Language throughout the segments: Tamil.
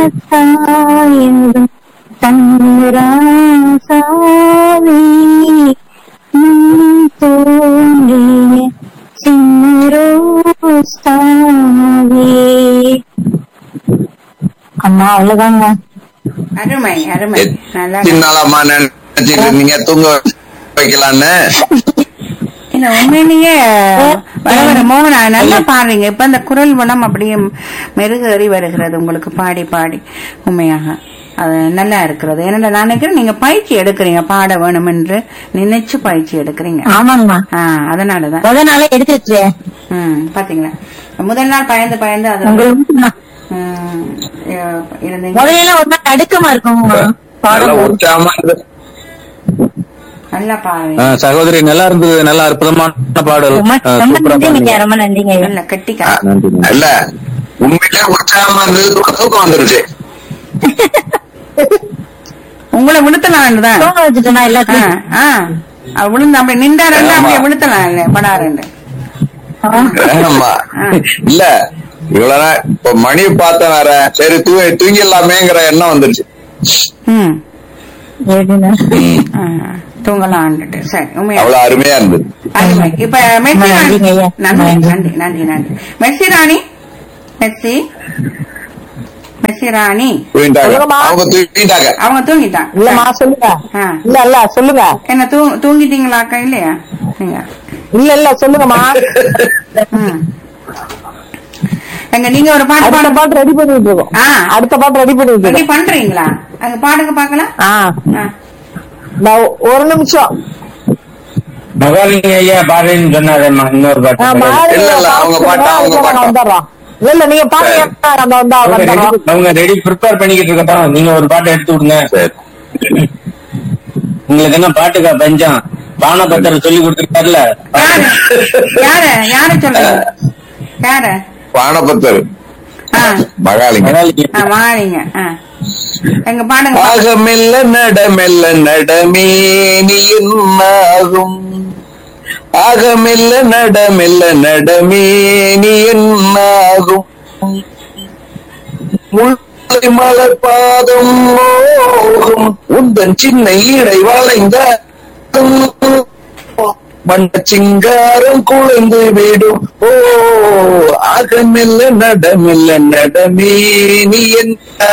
தாயகம் தங்கராசாவே நீ தோன்றிய சின்னரோஸ்தாவே அம்மா அவ்வளவுதாங்க அருமை அருமை நல்லா எத்தனை நாளாமா நினைச்சிட்டு இருந்தீங்க தூங்க வைக்கலான்னு இல்ல உண்மையிலேயே வர வர மோகனா நல்லா பாடுறீங்க இப்ப அந்த குரல் வளம் அப்படியே மெருகேறி வருகிறது உங்களுக்கு பாடி பாடி உண்மையாக அது நல்லா இருக்கிறது ஏன்னா நான் நினைக்கிறேன் நீங்க பயிற்சி எடுக்கிறீங்க பாட வேணும் என்று நினைச்சு பயிற்சி எடுக்கிறீங்க ஆமாங்கம்மா ஆ அதனாலதான் முத நாளே எடுத்துச்சு ம் பாத்தீங்களா முதல் நாள் பயந்து பயந்து அது உங்களுக்கு நான் ம், அஹ், இருந்தீங்க முதல்ல ஒரு நாள் நடுக்கமா இருக்குங்க நல்லா பாடம் உற்சாகமா இருக்கு. நல்லா பாருங்க ஆ, சகோதரி நல்லா இருந்தது நல்லா அற்புதமான பாடல் ரொம்ப ஆ, ரொம்ப சூப்பரா நன்றிங்க பாடுனீங்க. ரொம்ப நன்றிங்க நல்ல கெட்டிக்கா நன்றி நன்றி. இல்ல உண்மையிலே உற்சாகமா இருந்தது தூக்கம் வந்துருச்சு உங்களை விழுத்தலாம் தான் தூங்க வச்சுட்டேனா ஆ, எல்லாத்தையும் ஆ. அவர் விழுந்து அப்படி நின்றாருன்னா ஆமா. அப்படியே விழுத்தலாம் இல்ல படாருண்டு ஆமா இல்ல இவ்வளவு நேரம் இப்ப மணி பார்த்தேன் வேற சரி தூ தூங்கிடலாமேங்கிற எண்ணம் வந்துருச்சு ம் எப்படின்னா ஆ, தூங்கலான்ட்டு சரி உண்மையா அவ்வளவு அருமையா இருந்தது அருமை. இப்ப மெஸ்ஸி ராணி நன்றிங்க ஐயா. நன்றி நன்றி. நன்றி நன்றி நன்றி Messi Rani Messi Messi Rani தூங்கிட்டாங்க சொல்லுங்கம்மா. அவங்க தூங்கிட்டாங்க அவங்க தூங்கிட்டாங்க இல்லம்மா சொல்லுங்க ஆ. இல்ல இல்ல சொல்லுங்க என்ன தூ தூங்கிட்டீங்களாக்கா இல்லையா நீங்க இல்ல இல்ல சொல்லுங்கம்மா ம். எங்க நீங்க ஒரு பாட்டு அடுத்த பாடு பாட்டு ரெடி பண்ணிட்டு இருக்கோம் ஆ. அடுத்த பாட்டு ரெடி பண்ணிட்டு ரெடி இருக்கோம் பண்றீங்களா அங்க பாடுங்க பாக்கலாம் ஆ ஆ. நான் ஒரு நிமிஷம் மகாலிங்க ஐயா பாடுறேன்னு சொன்னாரேம்மா இன்னொரு ஆ, பாட்டு மாடு இல்ல, இல்ல, அவங்க பாட்டு, அவங்க நாங்க பாட்டு. வந்துடுறோம் இல்ல இல்ல நீங்க பாருங்க நம்ம வந்தா அவங்க வந்துடுறோம் ready- அவங்க ரெடி ப்ரிப்பேர் பண்ணிக்கிட்டு இருக்கட்டும் நீங்க ஒரு பாட்டு எடுத்து விடுங்க சரி உங்களுக்கு என்ன பாட்டுக்கா பஞ்சம் பானபத்திரம் சொல்லி கொடுத்துருக்காருல யாரு யாரு யாரு சொல்றீங்க யாரு பானபத்தர் ஆ மகாலிங்க மகாலிங்க ஆ, மாறிங்க ஆ. எங்க பாடுங்க பாக்கலாம். ஆகமெல்ல நடமெல்ல நடமே நீ என்னாகும் ஆகமெல்ல நடமெல்ல நடமே நீ என்னாகும் முல்லை மலர் பாதம் மோகும் உந்தன் சின்ன ஈடை வளைந்த வண்ண சிங்காரம் குழைந்து விடும் ஓ ஆகமெல்ல நடமெல்ல நடமே நீ என்ன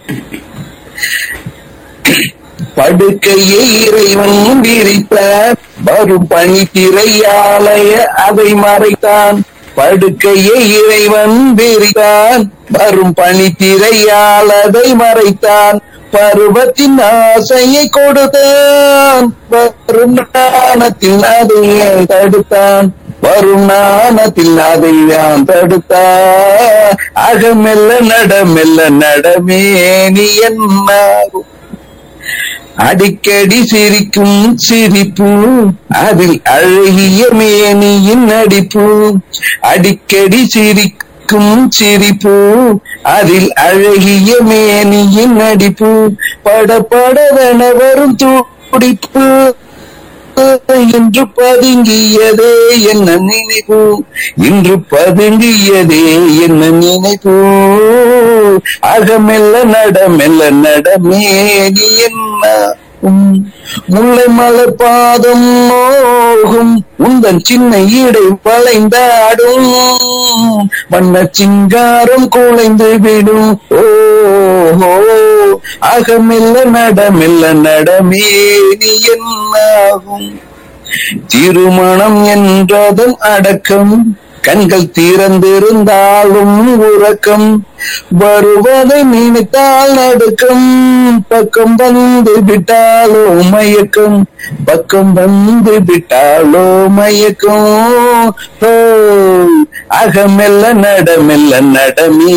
படுக்கையை இறைவன் விரித்தான் வரும் பனி திரையாலய அதை மறைத்தான் படுக்கையை இறைவன் விரித்தான் வரும் பனி திரையால் அதை மறைத்தான் பருவத்தின் ஆசையை கொடுத்தான் வரும் நாணத்தில் அதை தடுத்தான் வரும் நாணத்தில் அதை நான் தடுத்தான் அகமெல்ல நடமெல்ல நடமே நீ என்னாகும் அடிக்கடி சிரிக்கும் சிரிப்பு அதில் அழகிய மேனியின் நடிப்பு அடிக்கடி சிரிக்கும் சிரிப்பு அதில் அழகிய மேனியின் நடிப்பு பட படவென வரும் துடிப்பு இன்று பதுங்கியதே என்ன நினைப்பு இன்று பதுங்கியதே என்ன நினைப்பு அகமெல்ல நடமெல்ல நடமே நீ என்ன உம், முல்லை மலர் பாதம் மோகும் உந்தன் சின்ன ஈடை வளைந்தாடும் வண்ண சிங்காரம் குலைந்து விடும் ஓ அகமெல்ல நடமெல்ல நடமே நீ என்னாகும் திருமணம் என்றதும் அடக்கம் கண்கள் திறந்திருந்தாலும் உறக்கம் வருவதை நினைத்தால் நடுக்கம் பக்கம் வந்து விட்டாலோ மயக்கம் பக்கம் வந்து விட்டாலோ மயக்கம் ஓ அகமெல்ல நடமெல்ல நடமே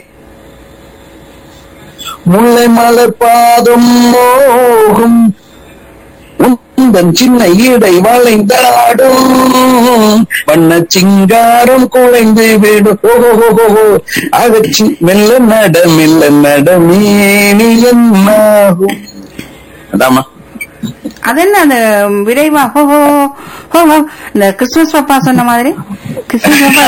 முல்லை மலர் பாதம் மோகும் உந்தன் சின்ன ஈடை வளைந்தாடும் வண்ண சிங்காரம் குலைந்து விடும் ஓஹோ அகச்சி மெல்ல நட மெல்ல நடமே நீ என்னாகும் அதாம்மா அது என்ன அந்த விரைவா ஹோ ஹோ ஹோ ஹோ இந்த கிறிஸ்துமஸ் பப்பா சொன்ன மாதிரி கிறிஸ்துமஸ் பப்பா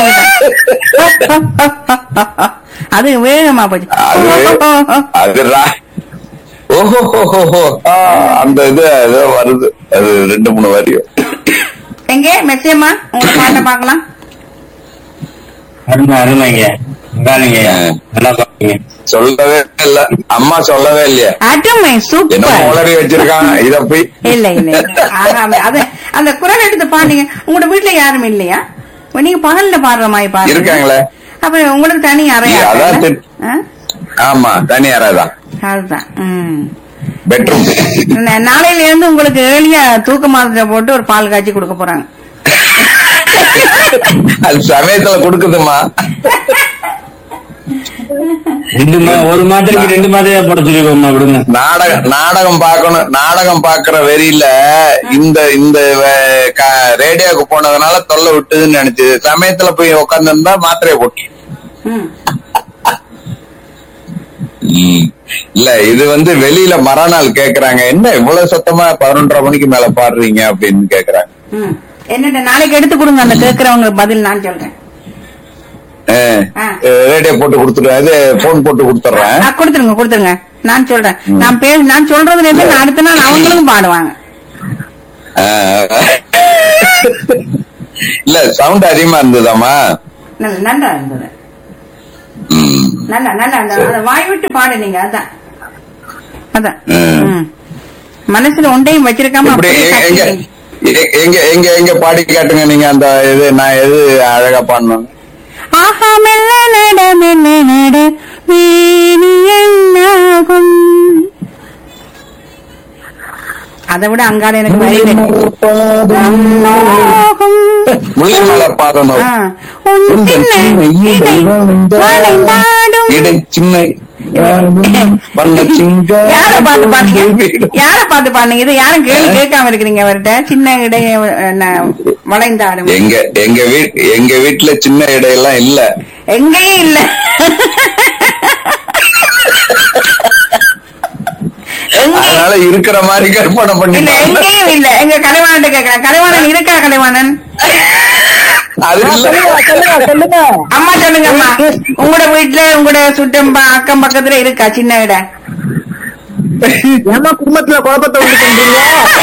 அதுதான். அது வேகமா போச்சு அது அது ரா- ஓஹோ ஹோ, ஹோ, ஹோ. ஆ, அந்த இது ஏதோ வருது அது ரெண்டு மூணு வரியும் எங்கே மெச்சியம்மா உங்க பாட்டை பார்க்கலாம் அருமை அருமைங்க இந்தானுங்க நல்லா பாருங்க சொல்லவே இல்ல அம்மா சொல்லவே இல்லையே அருமை என்ன சூப்பர் உளறி வச்சிருக்காங்க இத போய் இல்ல இல்ல இல்ல. ஆகாம அது அந்த குரல் எடுத்து பாடுங்க உங்களோட வீட்டுல யாரும் இல்லையா நீங்க பகல்ல பாடுற மாதிரி பாருங்க இருக்காங்களே. அப்ப உங்களுக்கு தனி அறையா இல்ல, அதான் இருக்குல்ல? தெரி- ஆ? ஆமா தனி அறைதான் அதுதான் ம். பெட்ரூம் நா- நாளையில இருந்து உங்களுக்கு ஏழியா தூக்க மாத்திரை போட்டு ஒரு பால் காய்ச்சி கொடுக்க போறாங்க அது சமயத்துல கொடுக்குதுமா ரெண்டு மா ஒரு மாத்திரைக்கு ரெண்டு மாத்திரையா போட சொல்லிடுவோம்மா விடுங்க நாடகம் நாடகம் பார்க்கணும் நாடகம் பாக்குற வெறியில இந்த இந்த வே- க- ரேடியோக்கு போனதுனால தொல்லை விட்டுதுன்னு நினைச்சு சமயத்துல போய் உட்காந்துருந்தா மாத்திரையை போட்டு ம். இல்ல இது வந்து வெளியில மறுநாள் கேக்குறாங்க என்ன இவ்வளவு சத்தமா பதினொன்றரை மணிக்கு மேல பாடுறீங்க அப்படின்னு கேக்குறாங்க ம். என்னட்ட நாளைக்கு எடுத்து கொடுங்க அந்த கேட்கறவங்க பதில் நான் சொல்றேன் ஆ. ரேடியோ போட்டு கொடுத்துடுறேன் இது போன் போட்டு கொடுத்துட்றேன் ஆ, கொடுத்துருங்க கொடுத்துருங்க நான் சொல்றேன் நான் பே நான் சொல்றதுல இருந்து நான் அடுத்த நாள் அவங்களும் பாடுவாங்க இல்ல சவுண்ட் அதிகமா இருந்ததாமா நல்ல நல்லா இருந்தது ம். நல்லா நல்லா அந்த அந்த வாய் விட்டு பாடு நீங்க அதான் அதான் ம். ம். மனசுல ஒன்றையும் வச்சிருக்காம இப்படி அப்படியே எ- எங்க கத்திட்டீங்க. எ- எங்க எங்க எங்க பாடி காட்டுங்க நீங்க அந்த இது நான் எது அழகா பாடணும் ஆஹா மெல்ல நட மெல்ல நட மேனி என்னாகும் அதை விட அங்காட எனக்கு வழி முள்ளி மேல பாடணும் ஆ. உன் உந்தன் சின்ன சின்ன இடை இதழ் வளைந்தாடும். இடை சின்ன வண்ண சிங்க யார பாத்து பாடுங்க யார பாத்து பாடுங்க இது யாரும் கேள்வி கேட்காம இருக்கிறீங்க அவர்கிட்ட சின்ன இடைய அஹ், வளைந்தாடும் எங்க எங்க வீட் எங்க வீட்டுல சின்ன இடையெல்லாம் இல்ல எங்கேயும் இல்ல எங்கேயும் அதனால இருக்கிற மாதிரி கற்பனை இல்ல பண்ணிட்டாங்க எங்கேயும் இல்ல எங்க கலைவாணன் கேக்குறேன் கலைவாணன் இருக்கா கலைவாணன் அது இல்ல சொல்லுங்க சொல்லுங்க சொல்லுங்க அம்மா சொல்லுங்க அம்மா உங்களோட வீட்டுல உங்களோட சுட்டம் ப- அக்கம் பக்கத்துல இருக்கா சின்ன இடம் ஏமா குடும்பத்துல குழப்பத்தை உண்டு பண்றீங்க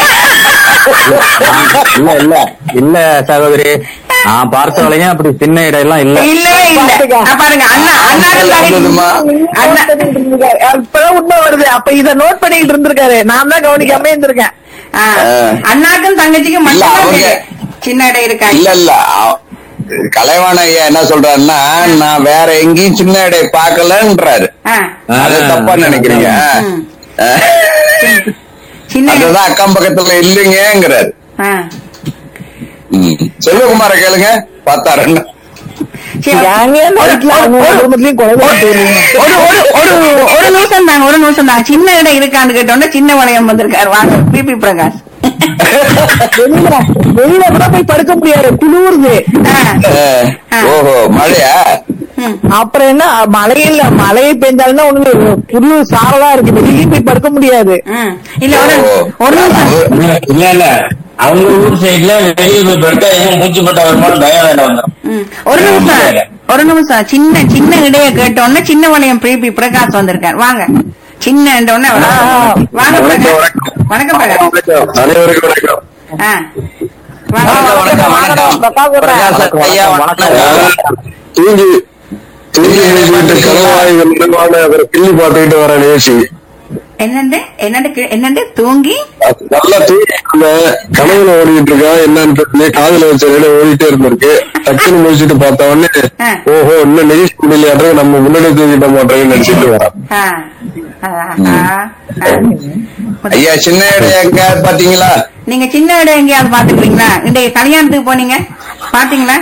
இல்ல இல்ல இல்ல சகோதரி நான் பார்த்த வரையும் அப்படி சின்ன இடம் எல்லாம் இல்ல இல்லவே இல்ல ஆ, பாருங்க அண்ணா அண்ணாக்கும் வந்ததுமா? அண்ணா இப்பதான் உண்மை வருது அப்ப இத நோட் பண்ணிட்டு இருந்திருக்காரு நான் தான் கவனிக்காம இருந்திருக்கேன் ஆ, அண்ணாக்கும் தங்கச்சிக்கும் இல்ல, மட்டும்தான் அவங்க- தெரியும். சின்ன இடம் இருக்கா இல்ல இல்ல அவ- கலைவாண ஐயா என்ன சொல்றாருன்னா நான் வேற எங்கேயும் சின்ன இடை பார்க்கலன்றாரு ஆ, அது தப்பா நினைக்கிறீங்க ம். ஆ. சின்ன இடம். அதுதான் அக்கம் பக்கத்துல இல்லைங்கிறாரு ஆ. ம். செல்வகுமார கேளுங்க பார்த்தாருன்னு சரி. ஏங்க இந்த வீட்டுல அவங்க குடும்பத்திலயும் குழந்தை போயிருவீங்க ஒரு ஒரு ஒரு ஒரு நிமிஷம் தாங்க ஒரு நிமிஷம் தாங்க சின்ன இடம் இருக்கான்னு கேட்டோம்னா சின்ன வளையம் வந்திருக்காரு வாங்க பிபி பிரகாஷ் வெளியில வெளியில கூட போய் படுக்க முடியாது குளிருது ஆ, ஆ. ஓஹோ மழையா ம். அப்புறம் என்ன மழையில மழையை பெஞ்சாலும்னா ஒண்ணு புல்லு சாரலா இருக்கு வெளியிலயும் போய் படுக்க முடியாது ம். இல்ல ஒரு ஓ. ஒரு நிமிஷம் இல்ல இல்ல அவங்க ஊர் சைடுல வெளியே போய் படுத்தா எதுவும் மூச்சு பட்ட வருமானம் பயம் வேண்டாம் வந்துடும் ம். ஒரு நிமிஷம் ஒரு நிமிஷம் சின்ன சின்ன இடைய கேட்டோன்னே சின்ன வளையம் பிபி பிரகாஷ் வந்திருக்காரு வாங்க சின்ன உடனே வாங்க பிரகாஷ் வணக்கம் பிரகாஷ் அனைவருக்கும் வணக்கம் ஆ. வாங்க வணக்கம், வணக்கம். பிரகாஷ் ஐயா வணக்கம் தூங்கி தூங்கி எழுதிட்டு கலவாய்கள் நிர்வாண அவரை கிள்ளி பார்த்துக்கிட்டு வர நிகழ்ச்சி என்னண்டு என்னண்டு கே- என்னண்டு தூங்கி அது நல்லா தூங்கி இருந்தேன். கனவுல ஓடிட்டு இருக்கா என்னன்னு தெரியல காதுல வச்ச வேலை ஓடிட்டே இருந்திருக்கு டக்குன்னு முடிச்சுட்டு பார்த்த உடனே ஆ. ஓஹோ இன்னும் நிகழ்ச்சி முடியலையாட்டம் நம்ம முன்னாடி தூங்கிட்ட மாட்டேன்னு நினைச்சிட்டு வரேன் ஆ. ஆ, ஆ, ஆ. ஐயா சின்ன இடம் எங்க பாத்தீங்களா நீங்க சின்ன இடம் எங்கேயாவது பாத்துக்கிறீங்களா இன்றைய கல்யாணத்துக்கு போனீங்க பாத்தீங்களா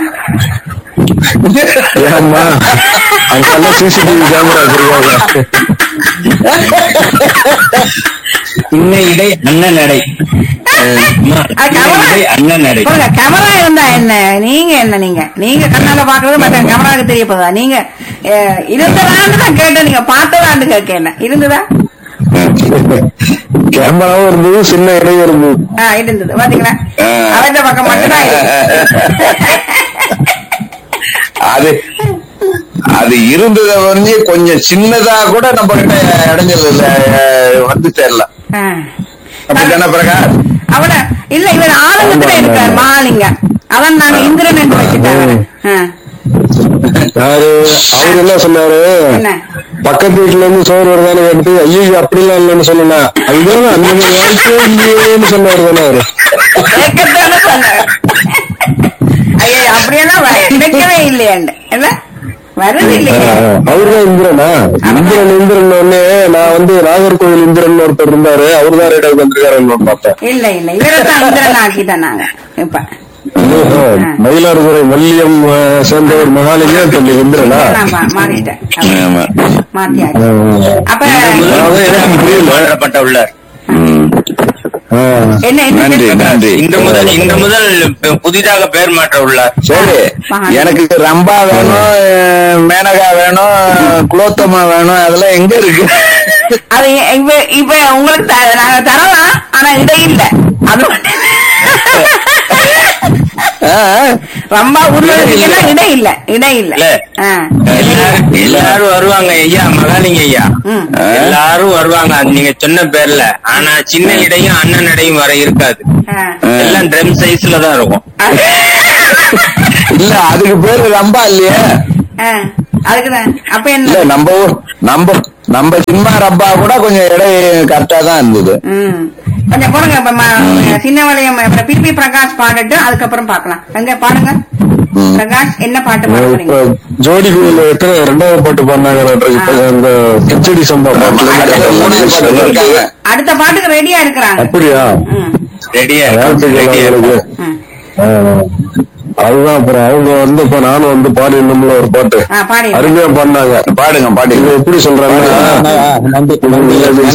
ஏம்மா அங்கெல்லாம் சிசிடிவி கேமரா வச்சிருக்காங்க சின்ன இடை அண்ணன் நடை அம்மா, அது சின்ன camera- இடை அண்ணன் நடை சொல்லுங்க கேமரா இருந்தா என்ன நீங்க என்ன நீங்க நீங்க கண்ணால பாக்குறது மற்ற கேமராக்கு தெரிய போதா நீங்க அஹ், இருந்ததான்னு தான் கேட்டேன் நீங்க பார்த்ததான்னு கேட்க என்ன இருந்ததா கேமராவும் இருந்தது சின்ன இடையும் இருந்தது ஆ, இருந்தது பாத்தீங்களா ஆ. அவன் பக்கம் மட்டும்தான் இருக்கு. அது அது இருந்தத வந்து கொஞ்சம் சின்னதா கூட நம்ம கிட்ட இடைஞ்சல் இல்ல அஹ், வந்து சேரல ஆ. அப்படித்தானே பிரகாஷ் அவன இல்ல இவர் ஆளுங்கத்துல இருக்கார் மகாலிங்க அவன் நாங்க இந்திரன் என்று வச்சுட்டாங்க ஆ. யாரு அவரு என்ன சொன்னாரு என்ன பக்கத்து வீட்டுல இருந்து சோறு வருதான்னு கேட்டு ஐயோ அப்படிலாம் இல்லைன்னு சொன்னா அதுதான் அந்த மாதிரி வாய்ப்பே இல்லையேன்னு சொன்னாரு தானே அவரு கேட்கத்தானே சொன்னார் ஐயோ அப்படியெல்லாம் வ- கிடைக்கவே இல்லையாண்டு என்ன வருது இல்லையே அவருதான் இந்திரனா இந்திரன் இந்திரன் ஒண்ணு நான் வந்து நாகர்கோவில் இந்திரன் ஒருத்தர் இருந்தாரு அவருதான் ரேடியோக்கு வந்திருக்காருன்னு பார்த்தேன் இல்ல இல்ல இவரை தான் இந்திரன் ஆக்கிட்டோம் நாங்க இப்ப ஓஹோ, மயிலாடுதுறை மல்லியம் அஹ், சேர்ந்தவர் மகாலிங்கம் தம்பி இந்திரனா நான் மா- மாறிட்டேன் ஆமா. மாத்தியாச்சு அப்ப அதாவது எனக்கு புரியல. மாற்றப்பட்ட உள்ளார் ம். ஆஹ். என்ன என்ன நன்றி நன்றி இந்த முதல் இந்த முதல் புதிதாக பெயர் மாற்ற உள்ளார் சரி மகா. எனக்கு ரம்பா வேணும் அஹ், மேனகா வேணும் குலோத்தமா வேணும் அதெல்லாம் எங்க இருக்கு அது இப்ப இப்ப உங்களுக்கு த- நாங்க தரலாம் ஆனா இடை இல்ல அது ஆஹ், ரொம்ப உருவதுக்கெல்லாம் இடை இல்ல இடை இல்ல இல்ல. ஆ. எல்லாரும் எல்லாரும் வருவாங்க ஐயா மகாலிங்க ஐயா ம். எல்லாரும் வருவாங்க அது நீங்க சொன்ன பேர்ல ஆனா சின்ன இடையும் அண்ணன் இடையும் வர இருக்காது ஆ. எல்லாம் ட்ரம் சைஸ்ல தான் இருக்கும் இல்ல அதுக்கு பேரு ரம்பா இல்லையே ஆ. அதுக்குதான் அப்ப இல்ல என்ன நம்ம ஊர் நம்ம நம்ம சினிமா ரப்பா கூட கொஞ்சம் இடை கரெக்டா தான் இருந்தது ம். கொஞ்சம் போடுங்க இப்ப ம- சின்ன வளையம் அப்புறம் பிபி பிரகாஷ் பாடட்டு அதுக்கப்புறம் பாக்கலாம் எங்க பாடுங்க ம். பிரகாஷ் என்ன பாட்டு பாட இப்ப போறீங்க ஜோடி கோயில் எத்தனை ரெண்டாவது பாட்டு பாடினாங்க இப்ப இந்த கிச்சடி சம்பா அடுத்த மூணாவது பாட்டு பாட்டுல இருக்காங்க. அடுத்த பாட்டுக்கு ரெடியா இருக்கிறாங்க அப்படியா ம். ரெடியா வாழ்த்துக்கள் அவங்களுக்கு. ம். ஆ, அதுதான் அப்புறம் அவங்க வந்து இப்ப நானும் வந்து பாடினோம்ல ஒரு பாட்டு ஆ, பாடி அருமையா பாடினாங்க பாடுங்க பாடுங்க இது எப்படி சொல்றாங்கன்னா